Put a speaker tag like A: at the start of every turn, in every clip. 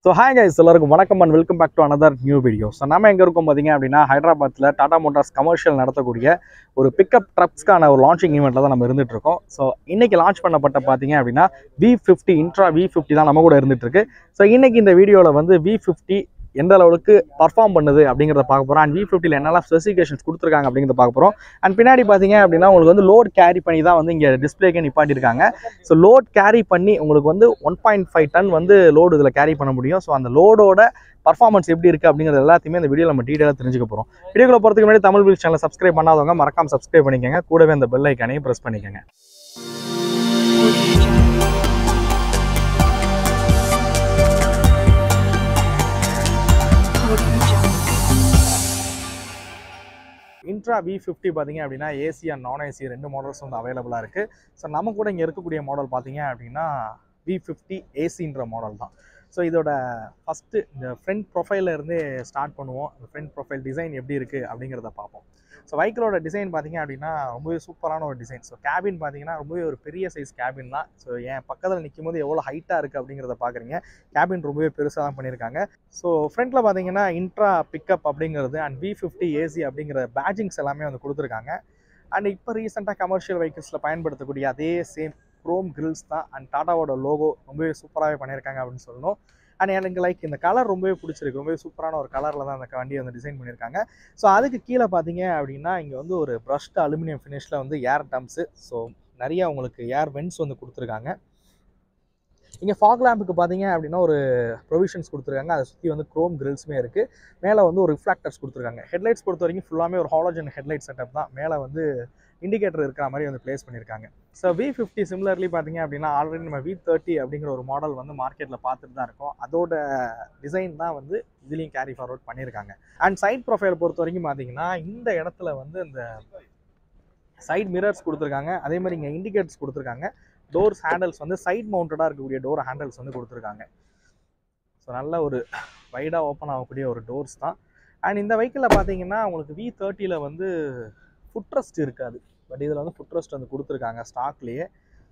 A: so hi guys எல்லாருக்கும் வணக்கம் and welcome back to another new video so நம்ம எங்கே இருக்கோம் பார்த்தீங்க அப்படின்னா ஹைதராபாத்தில் டாடா மோட்டார்ஸ் கமர்ஷியல் நடத்தக்கூடிய ஒரு பிக்கப் ட்ரக்ஸ்க்கான ஒரு லான்ச்சிங் ஈவெண்ட்டில் தான் நம்ம இருந்துட்டு இருக்கோம் ஸோ இன்னைக்கு லான்ச் பண்ணப்பட்ட பார்த்தீங்க அப்படின்னா V fifty intra V fifty தான் நம்ம கூட இருந்துட்டு இருக்கு ஸோ இன்னைக்கு இந்த வீடியோவில் வந்து வி ஃபிஃப்டி எந்த அளவுக்கு பர்ஃபார்ம் பண்ணுது அப்படிங்கிறத பார்க்க போகிறோம் அண்ட் வி ஃபிஃப்டியில் என்னெல்லாம் ஸ்பெசிஃபிகேஷன்ஸ் கொடுத்துருக்காங்க அப்படிங்கிறத பார்க்க போகிறோம் அண்ட் பின்னாடி பார்த்தீங்க அப்படின்னா உங்களுக்கு வந்து லோட் கேரி பண்ணி தான் வந்து இங்கே டிஸ்பிளேக்கே நிப்பாட்டியிருக்காங்க ஸோ லோட் கேரி பண்ணி உங்களுக்கு வந்து ஒன் பாயிண்ட் ஃபைவ் டன் வந்து லோடு இதில் கேரி பண்ண முடியும் ஸோ அந்த லோடோட பர்ஃபார்மன்ஸ் எப்படி இருக்குது அப்படிங்கிறது எல்லாத்தையுமே இந்த வீடியோ நம்ம டீட்டெயிலாக தெரிஞ்சுக்க போகிறோம் வீடியோக்குள்ள போகிறதுக்கு முன்னாடி தமிழ் வீல் சேனல் சப்ஸ்கிரைப் பண்ணாதவங்க மறக்காம சப்ஸ்கிரைப் பண்ணிக்கோங்க கூடவே அந்த பெல் ஐக்கானையும் ப்ரெஸ் பண்ணிக்கோங்க இன்ட்ரா வி ஃபிஃப்டி பார்த்தீங்க அப்படின்னா ஏசி அண்ட் நான் ஏசி ரெண்டு மாடல்ஸ் வந்து அவைலபிளாக இருக்குது ஸோ நம்ம கூட இங்கே இருக்கக்கூடிய மாடல் பார்த்தீங்க அப்படின்னா வி ஃபிஃப்டி ஏசின்ற மாடல் தான் ஸோ இதோட ஃபஸ்ட்டு இந்த ஃப்ரண்ட் ப்ரொஃபைல்ல இருந்தே ஸ்டார்ட் பண்ணுவோம் அந்த ஃப்ரண்ட் ப்ரொஃபைல் டிசைன் எப்படி இருக்குது அப்படிங்கிறத பார்ப்போம் ஸோ வெஹிக்கிளோட டிசைன் பார்த்தீங்க அப்படின்னா ரொம்பவே சூப்பரான ஒரு டிசைன் ஸோ கேபின் பார்த்தீங்கன்னா ரொம்பவே ஒரு பெரிய சைஸ் கேபின் தான் ஸோ என் பக்கத்தில் நிற்கும் போது எவ்வளோ ஹைட்டாக இருக்குது அப்படிங்கிறத பார்க்குறீங்க கேபின் ரொம்பவே பெருசாக தான் பண்ணியிருக்காங்க ஸோ ஃப்ரண்ட்டில் பார்த்தீங்கன்னா இன்ட்ரா பிக்கப் அப்படிங்கிறது அண்ட் வி ஃபிஃப்டி ஏசி அப்படிங்கிற பேஜிங்ஸ் எல்லாமே வந்து கொடுத்துருக்காங்க அண்ட் இப்போ ரீசெண்டாக கமர்ஷியல் வெஹிக்கிள்ஸில் பயன்படுத்தக்கூடிய அதே சேம் க்ரோம் கிரில்ஸ் தான் அண்ட் டாட்டாவோட லோகோ ரொம்பவே சூப்பராகவே பண்ணியிருக்காங்க அப்படின்னு சொல்லணும் அண்ட் எனக்கு லைக் இந்த கலர் ரொம்பவே பிடிச்சிருக்கு ரொம்பவே சூப்பரான ஒரு கலரில் தான் அந்த வண்டியை வந்து டிசைன் பண்ணியிருக்காங்க ஸோ அதுக்கு கீழே பார்த்தீங்க அப்படின்னா இங்கே வந்து ஒரு ப்ரஷ்ட் அலுமினியம் ஃபினிஷில் வந்து ஏர் டம்ப்ஸு ஸோ நிறைய உங்களுக்கு ஏர் வென்ட்ஸ் வந்து கொடுத்துருக்காங்க இங்கே ஃபாக் லேம்புக்கு பார்த்தீங்க அப்படின்னா ஒரு ப்ரொவிஷன்ஸ் கொடுத்துருக்காங்க அதை சுற்றி வந்து க்ரோம் கிரில்ஸுமே இருக்குது மேலே வந்து ஒரு ரிஃப்ளாக்டர்ஸ் கொடுத்துருக்காங்க ஹெட்லைட்ஸ் பொறுத்த வரைக்கும் ஃபுல்லாமே ஒரு ஹாலோஜன் ஹெட்லைட் செட்டப் தான் மேலே வந்து இண்டிகேட்டர் இருக்கிற மாதிரி வந்து ப்ளேஸ் பண்ணியிருக்காங்க ஸோ வி ஃபிஃப்டி சிமிலர்லி பார்த்தீங்க அப்படின்னா ஆல்ரெடி நம்ம வி தேர்ட்டி அப்படிங்கிற ஒரு மாடல் வந்து மார்க்கெட்டில் பார்த்துட்டு தான் இருக்கோம் அதோட டிசைன் தான் வந்து இதுலேயும் கேரி ஃபார்வர்ட் பண்ணியிருக்காங்க அண்ட் சைட் ப்ரொஃபைல் பொறுத்த வரைக்கும் பார்த்தீங்கன்னா இந்த இடத்துல வந்து இந்த சைட் மிரர்ஸ் கொடுத்துருக்காங்க அதே மாதிரி இங்கே இண்டிகேட்டர்ஸ் கொடுத்துருக்காங்க டோர்ஸ் ஹேண்டல்ஸ் வந்து சைட் மவுண்டடாக இருக்கக்கூடிய டோர் ஹேண்டல்ஸ் வந்து கொடுத்துருக்காங்க ஸோ நல்ல ஒரு வைடாக ஓப்பன் ஆகக்கூடிய ஒரு டோர்ஸ் தான் அண்ட் இந்த வெஹிக்கிளில் பார்த்தீங்கன்னா உங்களுக்கு வி தேர்ட்டியில் வந்து ஃபுட்ரஸ்ட் இருக்காது பட் இதில் வந்து ஃபுட்ரஸ்ட் வந்து கொடுத்துருக்காங்க ஸ்டாக்லேயே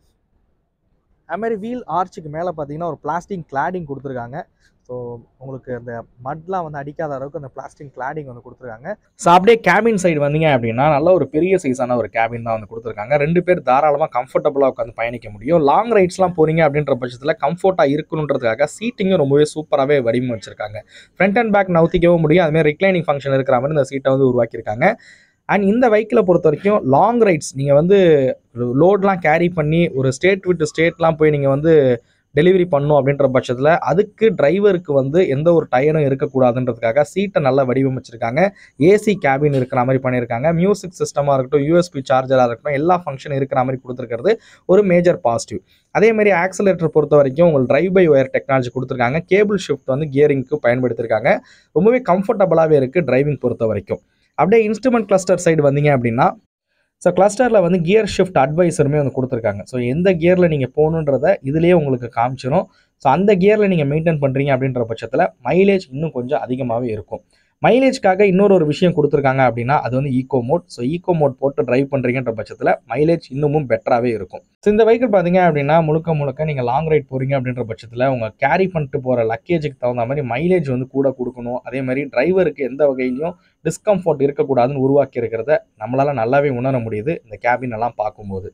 A: அதுமாதிரி வீல் ஆர்ச்சுக்கு மேலே பார்த்தீங்கன்னா ஒரு பிளாஸ்டிக் கிளாடிங் கொடுத்துருக்காங்க ஸோ உங்களுக்கு அந்த மட்லாம் வந்து அடிக்காத அளவுக்கு அந்த பிளாஸ்டிக் கிளாடிங் வந்து கொடுத்துருக்காங்க ஸோ அப்படியே கேபின் சைடு வந்தீங்க அப்படின்னா நல்ல ஒரு பெரிய சைஸான ஒரு கேபின் தான் வந்து கொடுத்துருக்காங்க ரெண்டு பேர் தாராளமாக கம்ஃபர்டபுளாக உட்காந்து பயணிக்க முடியும் லாங் ரைட்ஸ்லாம் போகிறீங்க அப்படின்ற பட்சத்தில் கம்ஃபர்ட்டாக இருக்கணுன்றதுக்காக சீட்டிங்கும் ரொம்பவே சூப்பராகவே வடிவமைச்சிருக்காங்க ஃப்ரண்ட் அண்ட் பேக் நவுத்திக்கவும் முடியும் அதுமாதிரி ரிக்ளைனிங் ஃபங்க்ஷன் இருக்கிற மாதிரி இந்த சீட்டை வந்து உருவாக்கியிருக்காங்க அண்ட் இந்த வெஹிக்கிளை பொறுத்த வரைக்கும் லாங் ரைட்ஸ் நீங்கள் வந்து லோட்லாம் கேரி பண்ணி ஒரு ஸ்டேட் விட்டு ஸ்டேட்லாம் போய் நீங்கள் வந்து டெலிவரி பண்ணும் அப்படின்ற பட்சத்தில் அதுக்கு டிரைவருக்கு வந்து எந்த ஒரு டயரும் இருக்கக்கூடாதுன்றதுக்காக சீட்டை நல்லா வடிவமைச்சிருக்காங்க ஏசி கேபின் இருக்கிற மாதிரி பண்ணியிருக்காங்க மியூசிக் சிஸ்டமாக இருக்கட்டும் யூஎஸ்பி சார்ஜராக இருக்கட்டும் எல்லா ஃபங்க்ஷன் இருக்கிற மாதிரி கொடுத்துருக்கிறது ஒரு மேஜர் பாசிட்டிவ் அதே மாதிரி ஆக்சலேட்டர் பொறுத்த வரைக்கும் உங்களுக்கு டிரைவ் பை ஒயர் டெக்னாலஜி கொடுத்துருக்காங்க கேபிள் ஷிஃப்ட் வந்து கியரிங்க்கு பயன்படுத்தியிருக்காங்க ரொம்பவே கம்ஃபர்டபுளாகவே இருக்குது டிரைவிங் பொறுத்த வரைக்கும் அப்படியே இன்ஸ்ட்ருமெண்ட் கிளஸ்டர் சைடு வந்தீங்க அப்படின்னா ஸோ கிளஸ்டரில் வந்து கியர் ஷிஃப்ட் அட்வைசருமே வந்து கொடுத்துருக்காங்க ஸோ எந்த கியரில் நீங்கள் போகணுன்றத இதுலேயே உங்களுக்கு காமிச்சிடும் ஸோ அந்த கியரில் நீங்கள் மெயின்டைன் பண்ணுறீங்க அப்படின்ற பட்சத்தில் மைலேஜ் இன்னும் கொஞ்சம் அதிகமாகவே இருக்கும் மைலேஜ்க்காக இன்னொரு ஒரு விஷயம் கொடுத்துருக்காங்க அப்படின்னா அது வந்து eco mode so eco mode போட்டு டிரைவ் பண்ணுறீங்கன்ற பட்சத்தில் மைலேஜ் இன்னமும் பெட்டராகவே இருக்கும் ஸோ இந்த வெஹிக்கிள் பார்த்தீங்க அப்படின்னா முழுக்க முழுக்க நீங்கள் லாங் ரைட் போகிறீங்க அப்படின்ற பட்சத்தில் உங்கள் கேரி பண்ணிட்டு போகிற லக்கேஜுக்கு தகுந்த மாதிரி மைலேஜ் வந்து கூட கொடுக்கணும் அதே மாதிரி டிரைவருக்கு எந்த வகையிலையும் டிஸ்கம்ஃபர்ட் இருக்கக்கூடாதுன்னு உருவாக்கி இருக்கிறத நம்மளால் நல்லாவே உணர முடியுது இந்த கேபின் எல்லாம் பார்க்கும்போது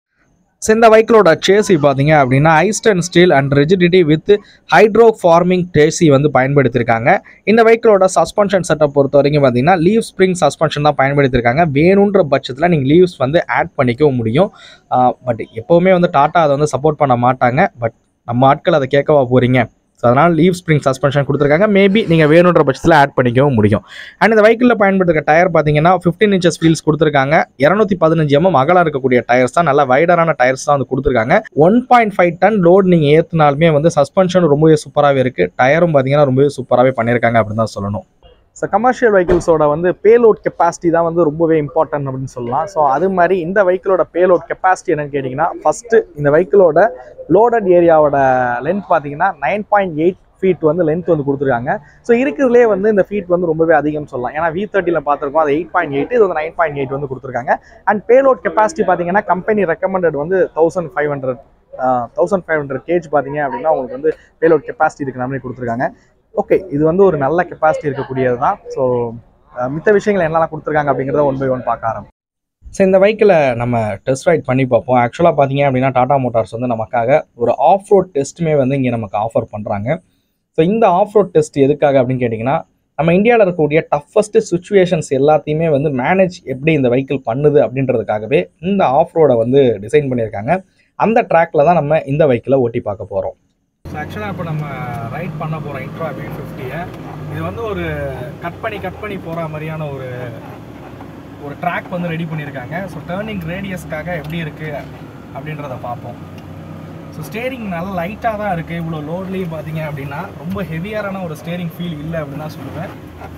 A: ஸோ இந்த வெஹிக்கிளோட சேசி பார்த்தீங்க அப்படின்னா ஐஸ்டன் steel and rigidity with hydro forming டேசி வந்து பயன்படுத்தியிருக்காங்க இந்த வெஹிக்கிளோட சஸ்பென்ஷன் செட்டப் பொறுத்த வரைக்கும் பார்த்தீங்கன்னா லீவ் ஸ்ப்ரிங் சஸ்பென்ஷன் தான் பயன்படுத்தியிருக்காங்க வேணுன்ற பட்சத்தில் நீங்கள் லீவ்ஸ் வந்து ஆட் பண்ணிக்கவும் முடியும் பட் எப்போவுமே வந்து டாட்டா அதை வந்து சப்போர்ட் பண்ண மாட்டாங்க பட் நம்ம ஆட்கள் அதை கேட்கவா போகிறீங்க ஸோ அதனால் லீவ் ஸ்ப்ரிங் சஸ்பென்ஷன் கொடுத்துருக்காங்க மேபி நீங்கள் வேணுன்ற பட்சத்தில் ஆட் பண்ணிக்கவும் முடியும் அண்ட் இந்த வெஹிக்கிளில் பயன்படுத்துகிற டயர் பார்த்தீங்கன்னா ஃபிஃப்டீன் இன்ச்சஸ் வீல்ஸ் கொடுத்துருக்காங்க இரநூத்தி பதினஞ்சு எம்எம் அகலாக இருக்கக்கூடிய டயர்ஸ் தான் நல்லா வைடரான டயர்ஸ் தான் வந்து கொடுத்துருக்காங்க one point five ton load நீங்கள் ஏற்றினாலுமே வந்து சஸ்பென்ஷன் ரொம்பவே சூப்பராகவே இருக்குது டயரும் பார்த்தீங்கன்னா ரொம்பவே சூப்பராகவே பண்ணியிருக்காங்க அப்படின்னு தான் சொல்லணும் ஸோ கமர்ஷியல் வெஹிக்கிள்ஸோட வந்து பேலோட் கெப்பாசிட்டி தான் வந்து ரொம்பவே இம்பார்ட்டன்ட் அப்படின்னு சொல்லலாம் ஸோ அது மாதிரி இந்த வெஹிக்கிளோட பேலோட் கெப்பாசிட்டி என்னன்னு கேட்டிங்கன்னா ஃபஸ்ட்டு இந்த வெஹிக்கிளோட லோடட் ஏரியாவோட லென்த் பார்த்தீங்கன்னா நைன் பாயிண்ட் எயிட் ஃபீட் வந்து லென்த் வந்து கொடுத்துருக்காங்க ஸோ இருக்கிறதுலே வந்து இந்த ஃபீட் வந்து ரொம்பவே அதிகம் சொல்லலாம் ஏன்னா வி தேர்ட்டியில் பார்த்துருக்கோம் அது எயிட் பாயிண்ட் எயிட் இது வந்து நைன் பாயிண்ட் எயிட் வந்து கொடுத்துருக்காங்க அண்ட் பேலோட் கெப்பாசிட்டி பார்த்தீங்கன்னா கம்பெனி ரெக்கமெண்டட் வந்து thousand five hundred thousand five hundred கேஜ் பார்த்தீங்க அப்படின்னா உங்களுக்கு வந்து பேலோட் கெப்பாசிட்டி இருக்கிற மாதிரி கொடுத்துருக்காங்க ஓகே இது வந்து ஒரு நல்ல கெப்பாசிட்டி இருக்கக்கூடியது தான் ஸோ மித்த விஷயங்கள் என்னெல்லாம் கொடுத்துருக்காங்க அப்படிங்கிறத ஒன் பை ஒன் பார்க்க ஆரம்பிக்கும் ஸோ இந்த பைக்கில் நம்ம டெஸ்ட் ரைட் பண்ணி பார்ப்போம் ஆக்சுவலாக பார்த்தீங்க அப்படின்னா டாடா மோட்டார்ஸ் வந்து நமக்காக ஒரு ஆஃப் ரோட் டெஸ்ட்டுமே வந்து இங்கே நமக்கு ஆஃபர் பண்ணுறாங்க ஸோ இந்த ஆஃப் ரோட் டெஸ்ட் எதுக்காக அப்படின்னு கேட்டிங்கன்னா நம்ம இந்தியாவில் இருக்கக்கூடிய டஃபஸ்ட்டு சுச்சுவேஷன்ஸ் எல்லாத்தையுமே வந்து மேனேஜ் எப்படி இந்த வெஹிக்கிள் பண்ணுது அப்படின்றதுக்காகவே இந்த ஆஃப் ரோடை வந்து டிசைன் பண்ணியிருக்காங்க அந்த ட்ராக்ல தான் நம்ம இந்த வெஹிக்கிளை ஓட்டி பார்க்க போகிறோம் ஸோ ஆக்சுவலாக இப்போ நம்ம ரைட் பண்ண போகிறோம் இன்ட்ரா பி ஃபிஃப்டியை இது வந்து ஒரு கட் பண்ணி கட் பண்ணி போகிற மாதிரியான ஒரு ஒரு ட்ராக் வந்து ரெடி பண்ணியிருக்காங்க ஸோ டேர்னிங் ரேடியஸ்க்காக எப்படி இருக்குது அப்படின்றத பார்ப்போம் ஸோ ஸ்டேரிங் நல்லா லைட்டாக தான் இருக்குது இவ்வளோ லோட்லேயும் பார்த்தீங்க அப்படின்னா ரொம்ப ஹெவியரான ஒரு ஸ்டேரிங் ஃபீல் இல்லை அப்படின்னு தான் சொல்லுவேன்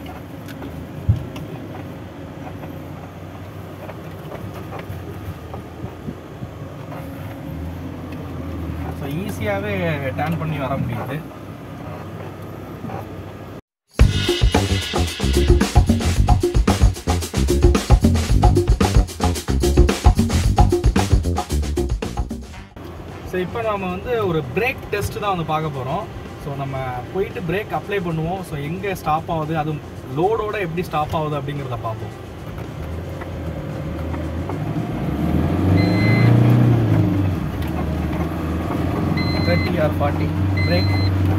A: ஸோ ஈஸியாகவே டேர்ன் பண்ணி வர முடியுது ஸோ இப்போ நம்ம வந்து ஒரு பிரேக் டெஸ்ட் தான் வந்து பார்க்க போகிறோம் ஸோ நம்ம போயிட்டு பிரேக் அப்ளை பண்ணுவோம் ஸோ எங்கே ஸ்டாப் ஆகுது அதுவும் லோடோட எப்படி ஸ்டாப் ஆகுது அப்படிங்கிறத பார்ப்போம் தேர்ட்டி ஆர் ஃபார்ட்டி பிரேக்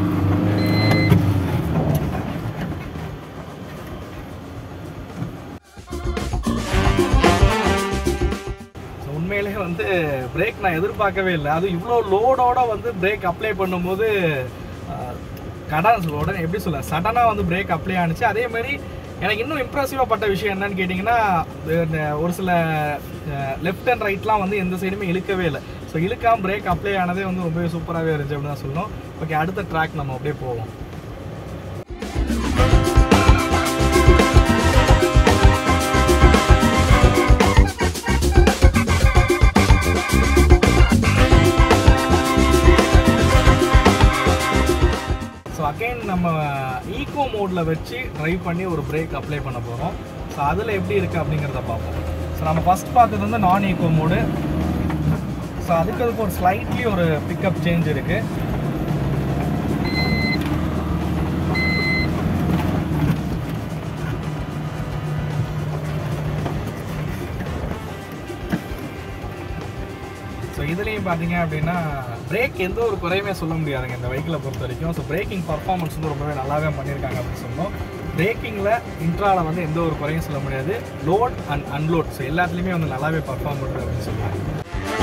A: உண்மையிலே வந்து பிரேக் நான் எதிர்பார்க்கவே இல்லை அது இவ்வளோ லோடோட வந்து பிரேக் அப்ளை பண்ணும்போது அஹ், கடன் உடனே எப்படி சொல்ல சடனாக வந்து பிரேக் அப்ளை ஆனிச்சு அதே மாதிரி எனக்கு இன்னும் இம்ப்ரெசிவாக பட்ட விஷயம் என்னன்னு கேட்டிங்கன்னா இந்த ஒரு சில லெஃப்ட் அண்ட் ரைட்லாம் வந்து எந்த சைடுமே இழுக்கவே இல்லை ஸோ இழுக்காம பிரேக் அப்ளை ஆனதே வந்து ரொம்பவே சூப்பராகவே இருந்துச்சு அப்படின்னு தான் சொல்லணும் ஓகே அடுத்த ட்ராக் நம்ம அப்படியே போவோம் ஸோ அகைன் நம்ம ஈகோ மோடில் வச்சு ட்ரைவ் பண்ணி ஒரு பிரேக் அப்ளை பண்ண போகிறோம் ஸோ அதில் எப்படி இருக்குது அப்படிங்கிறத பார்ப்போம் ஸோ நம்ம ஃபஸ்ட் பார்த்தது வந்து நான் ஈகோ மோடு ஸோ அதுக்கு அதுக்கு ஒரு ஸ்லைட்லி ஒரு பிக்கப் சேஞ்ச் இருக்குது ஸோ இதுலேயும் பார்த்தீங்க அப்படின்னா பிரேக் எந்த ஒரு குறையுமே சொல்ல முடியாதுங்க இந்த வெஹிக்கிளை பொறுத்த வரைக்கும் ஸோ பிரேக்கிங் பர்ஃபார்மன்ஸ் வந்து ரொம்பவே நல்லாவே பண்ணியிருக்காங்க அப்படின்னு சொன்னோம் பிரேக்கிங்கில் இன்ட்ராவில் வந்து எந்த ஒரு குறையும் சொல்ல முடியாது லோட் அண்ட் அன்லோட் ஸோ எல்லாத்துலேயுமே வந்து நல்லாவே பர்ஃபார்ம் பண்ணுது அப்படின்னு சொல்லுவாங்க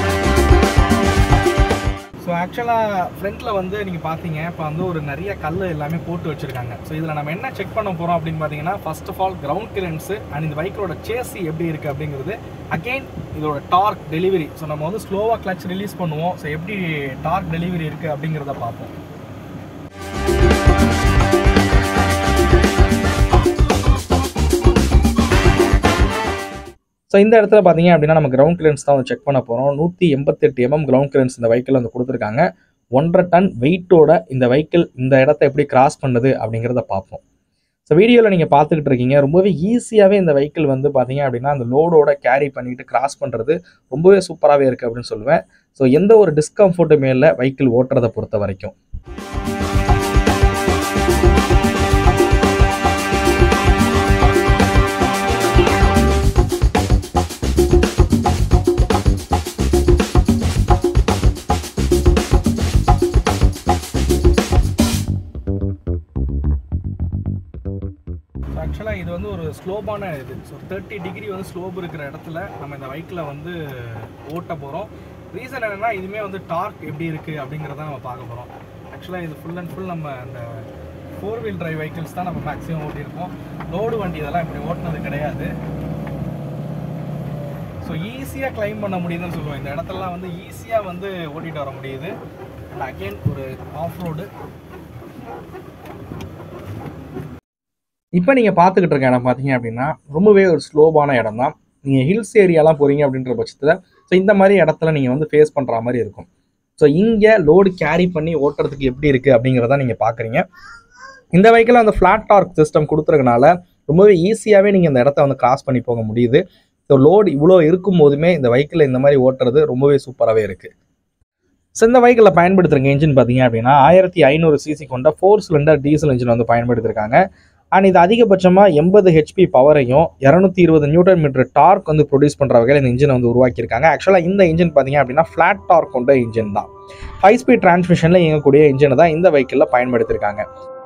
A: ஸோ ஆக்சுவலாக ஃப்ரண்ட்டில் வந்து நீங்கள் பார்த்தீங்க இப்போ வந்து ஒரு நிறைய கல் எல்லாமே போட்டு வச்சுருக்காங்க ஸோ இதில் நம்ம என்ன செக் பண்ண போகிறோம் அப்படின்னு பார்த்தீங்கன்னா first of all ground clearance and இந்த பைக்கோட சேசி எப்படி இருக்குது அப்படிங்கிறது அகெயின் இதோட டார்க் டெலிவரி ஸோ நம்ம வந்து ஸ்லோவாக கிளச் ரிலீஸ் பண்ணுவோம் ஸோ எப்படி டார்க் டெலிவரி இருக்குது அப்படிங்கிறத பார்ப்போம் ஸோ இந்த இடத்துல பார்த்தீங்க அப்படின்னா நம்ம கிரவுண்ட் கிளியரன்ஸ் தான் வந்து செக் பண்ண போகிறோம் நூற்றி எண்பத்தெட்டு எம்எம் கிரவுண்ட் கிளியரன்ஸ் இந்த வெஹிக்கிள் வந்து கொடுத்துருக்காங்க ஒன்றரை டன் வெயிட்டோட இந்த வெஹிக்கிள் இந்த இடத்த எப்படி கிராஸ் பண்ணுது அப்படிங்கிறத பார்ப்போம் ஸோ வீடியோவில் நீங்கள் பார்த்துக்கிட்டு இருக்கீங்க ரொம்பவே ஈஸியாகவே இந்த வெஹிக்கிள் வந்து பார்த்தீங்க அப்படின்னா அந்த லோடோட கேரி பண்ணிட்டு கிராஸ் பண்ணுறது ரொம்பவே சூப்பராகவே இருக்குது அப்படின்னு சொல்லுவேன் ஸோ எந்த ஒரு டிஸ்கம்ஃபர்ட்டுமே இல்லை வெஹிக்கிள் ஓட்டுறதை பொறுத்த வரைக்கும் ஆக்சுவலாக இது வந்து ஒரு ஸ்லோபான இது ஸோ தேர்ட்டி டிகிரி வந்து ஸ்லோப் இருக்கிற இடத்துல நம்ம இந்த பைக்கில் வந்து ஓட்ட போகிறோம் ரீசன் என்னென்னா இதுவுமே வந்து டார்க் எப்படி இருக்குது அப்படிங்கிறத நம்ம பார்க்க போகிறோம் ஆக்சுவலாக இது ஃபுல் அண்ட் ஃபுல் நம்ம அந்த ஃபோர் வீல் டிரைவ் வெஹிக்கிள்ஸ் தான் நம்ம மேக்ஸிமம் ஓட்டியிருக்கோம் லோடு வண்டி இதெல்லாம் இப்படி ஓட்டினது கிடையாது ஸோ ஈஸியாக கிளைம் பண்ண முடியுதுன்னு சொல்லுவோம் இந்த இடத்துலலாம் வந்து ஈஸியாக வந்து ஓட்டிகிட்டு வர முடியுது அண்ட் அகெயின் ஒரு ஆஃப் ரோடு இப்போ நீங்கள் பார்த்துக்கிட்டு இருக்க இடம் பார்த்தீங்க அப்படின்னா ரொம்பவே ஒரு ஸ்லோவான இடம் தான் நீங்கள் ஹில்ஸ் ஏரியாலாம் போகிறீங்க அப்படின்ற பட்சத்தில் ஸோ இந்த மாதிரி இடத்துல நீங்கள் வந்து ஃபேஸ் பண்ணுற மாதிரி இருக்கும் ஸோ இங்கே லோடு கேரி பண்ணி ஓட்டுறதுக்கு எப்படி இருக்குது அப்படிங்கிறத நீங்கள் பார்க்குறீங்க இந்த வெஹிக்கிள் அந்த ஃப்ளாட் டார்க் சிஸ்டம் கொடுத்துருக்கனால ரொம்பவே ஈஸியாகவே நீங்கள் இந்த இடத்த வந்து கிராஸ் பண்ணி போக முடியுது ஸோ லோடு இவ்வளோ இருக்கும் போதுமே இந்த வெஹிக்கிளை இந்த மாதிரி ஓட்டுறது ரொம்பவே சூப்பராகவே இருக்குது ஸோ இந்த வெஹிக்கிளில் பயன்படுத்துகிற இன்ஜின் பார்த்தீங்க அப்படின்னா ஆயிரத்தி ஐநூறு சிசி கொண்ட ஃபோர் சிலிண்டர் டீசல் இன்ஜின் வந்து பயன்படுத்திருக்காங்க அண்ட் இது அதிகபட்சமாக எண்பது ஹெச்பி பவரையும் இரநூத்தி இருபது நியூட்டன் மீட்டர் டார்க் வந்து ப்ரொடியூஸ் பண்ணுற வகையில் இந்த இன்ஜின் வந்து உருவாக்கியிருக்காங்க ஆக்சுவலாக இந்த இன்ஜின் பார்த்தீங்க அப்படின்னா ஃப்ளாட் டார்க் கொண்ட இன்ஜின் தான் ஹை ஸ்பீட் டிரான்ஸ்மிஷனில் இயங்கக்கூடிய இன்ஜினை தான் இந்த வெஹிக்கிளில் பயன்படுத்தியிருக்காங்க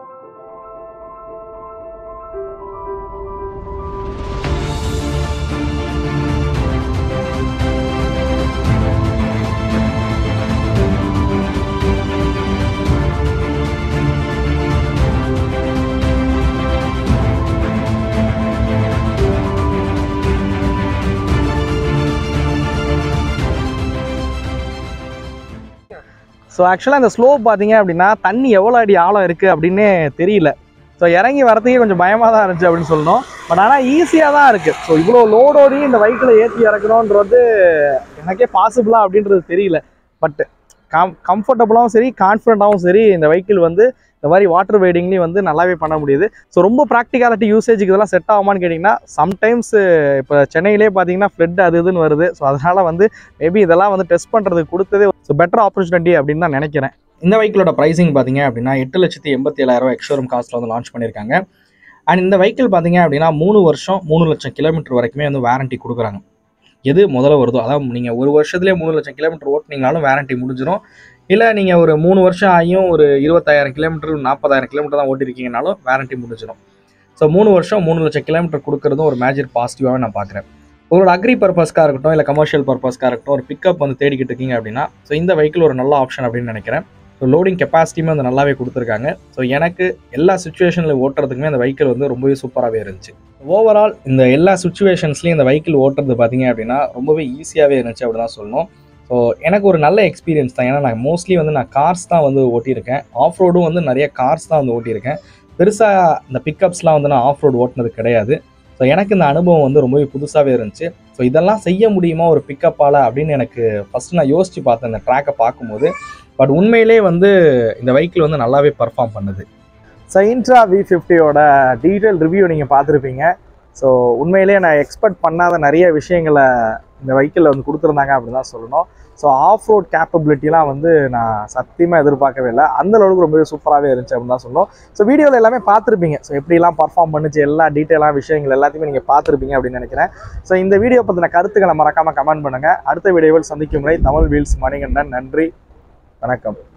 A: ஸோ ஆக்சுவலாக இந்த ஸ்லோ பார்த்தீங்க அப்படின்னா தண்ணி எவ்வளோ அடி ஆழம் இருக்குது அப்படின்னே தெரியல ஸோ இறங்கி வரதுக்கே கொஞ்சம் பயமாக தான் இருந்துச்சு அப்படின்னு சொல்லணும் பட் ஆனால் ஈஸியாக தான் இருக்குது ஸோ இவ்வளோ லோடோடையும் இந்த வெஹிக்கிளை ஏற்றி இறக்கணுன்றது எனக்கே பாசிபிளா அப்படின்றது தெரியல பட் கம் கம்ஃபர்டபுளாகவும் சரி கான்ஃபிடண்ட்டாகவும் சரி இந்த வெஹிக்கிள் வந்து இந்த மாதிரி வாட்டர் வெய்டிங்லேயும் வந்து நல்லாவே பண்ண முடியுது ஸோ ரொம்ப ப்ராக்டிகாலிட்டி யூசேஜுக்கு இதெல்லாம் செட் ஆகுமான்னு கேட்டிங்கன்னா சம்டைம்ஸ் இப்போ சென்னையிலே பார்த்தீங்கன்னா ஃப்ளட் அது இதுன்னு வருது ஸோ அதனால் வந்து மேபி இதெல்லாம் வந்து டெஸ்ட் பண்ணுறதுக்கு கொடுத்ததே ஸோ பெட்டர் ஆப்பர்ச்சுனிட்டி அப்படின்னு தான் நினைக்கிறேன் இந்த வெஹிக்கிளோட ப்ரைசிங் பார்த்தீங்க அப்படின்னா எட்டு லட்சத்தி எண்பத்தி ஏழாயிரம் எக்ஸ்ஷோரூம் காஸ்ட்டில் வந்து லான்ச் பண்ணியிருக்காங்க அண்ட் இந்த வெஹிக்கிள் பார்த்தீங்க அப்படின்னா மூணு வருஷம் மூணு லட்சம் கிலோமீட்டர் வரைக்குமே வந்து வாரண்டி கொடுக்குறாங்க எது முதல்ல வருதோ அதாவது நீங்கள் ஒரு வருஷத்துலேயே மூணு லட்சம் கிலோமீட்டர் ஓட்டினீங்கனாலும் வாரண்டி முடிஞ்சிடும் இல்லை நீங்கள் ஒரு மூணு வருஷம் ஆகியும் ஒரு இருபத்தாயிரம் கிலோமீட்டர் நாற்பதாயிரம் கிலோமீட்டர் தான் ஓட்டிருக்கீங்கனாலும் வாரண்டி முடிஞ்சிடும் ஸோ மூணு வருஷம் மூணு லட்சம் கிலோமீட்டர் கொடுக்குறதும் ஒரு மேஜர் பாசிட்டிவாகவே நான் பார்க்குறேன் ஒரு அக்ரி பர்பஸ்க்காக இருக்கட்டும் இல்லை கமர்ஷியல் பர்பஸ்க்காக இருக்கட்டும் ஒரு பிக்கப் வந்து தேடிக்கிட்டு இருக்கீங்க அப்படின்னா ஸோ இந்த வெஹிக்கிள் ஒரு நல்ல ஆப்ஷன் அப்படின்னு நினைக்கிறேன் ஸோ லோடிங் கெப்பாசிட்டியுமே வந்து நல்லாவே கொடுத்துருக்காங்க ஸோ எனக்கு எல்லா சுச்சுவேஷனில் ஓட்டுறதுக்குமே அந்த வெஹிக்கிள் வந்து ரொம்பவே சூப்பராகவே இருந்துச்சு ஓவரால் இந்த எல்லா சுச்சுவேஷன்ஸ்லையும் இந்த வெஹிக்கிள் ஓட்டுறது பார்த்தீங்க அப்படின்னா ரொம்பவே ஈஸியாகவே இருந்துச்சு அப்படி தான் சொல்லணும் ஸோ எனக்கு ஒரு நல்ல எக்ஸ்பீரியன்ஸ் தான் ஏன்னா நான் மோஸ்ட்லி வந்து நான் கார்ஸ் தான் வந்து ஓட்டியிருக்கேன் ஆஃப் ரோடும் வந்து நிறைய கார்ஸ் தான் வந்து ஓட்டியிருக்கேன் பெருசாக இந்த பிக்கப்ஸ்லாம் வந்து நான் ஆஃப் ரோடு ஓட்டினது கிடையாது ஸோ எனக்கு இந்த அனுபவம் வந்து ரொம்பவே புதுசாகவே இருந்துச்சு ஸோ இதெல்லாம் செய்ய முடியுமா ஒரு பிக்கப்பால் அப்படின்னு எனக்கு ஃபஸ்ட்டு நான் யோசித்து பார்த்தேன் இந்த ட்ராக்கை பார்க்கும்போது பட் உண்மையிலே வந்து இந்த வெஹிக்கிள் வந்து நல்லாவே பர்ஃபார்ம் பண்ணுது ஸோ இன்ட்ரா வி ஃபிஃப்டியோட டீட்டெயில் ரிவ்யூ நீங்கள் பார்த்துருப்பீங்க ஸோ உண்மையிலேயே நான் எக்ஸ்பெக்ட் பண்ணாத நிறைய விஷயங்களை இந்த வெஹிக்கிளில் வந்து கொடுத்துருந்தாங்க அப்படின்னு தான் சொல்லணும் ஸோ ஆஃப் ரோட் கேப்பபிலிட்டிலாம் வந்து நான் சத்தியமாக எதிர்பார்க்கவே இல்லை அந்த அளவுக்கு ரொம்பவே சூப்பராகவே இருந்துச்சு அப்படின்னு தான் சொல்லணும் ஸோ வீடியோவில் எல்லாமே பார்த்துருப்பீங்க ஸோ எப்படிலாம் பர்ஃபார்ம் பண்ணுச்சு எல்லா டீட்டெயிலான விஷயங்கள் எல்லாத்தையுமே நீங்கள் பார்த்துருப்பீங்க அப்படின்னு நினைக்கிறேன் ஸோ இந்த வீடியோ பற்றின கருத்துக்களை மறக்காமல் கமெண்ட் பண்ணுங்கள் அடுத்த வீடியோவில் சந்திக்கும் முறை தமிழ் வீல்ஸ் மணிகண்டன் நன்றி வணக்கம்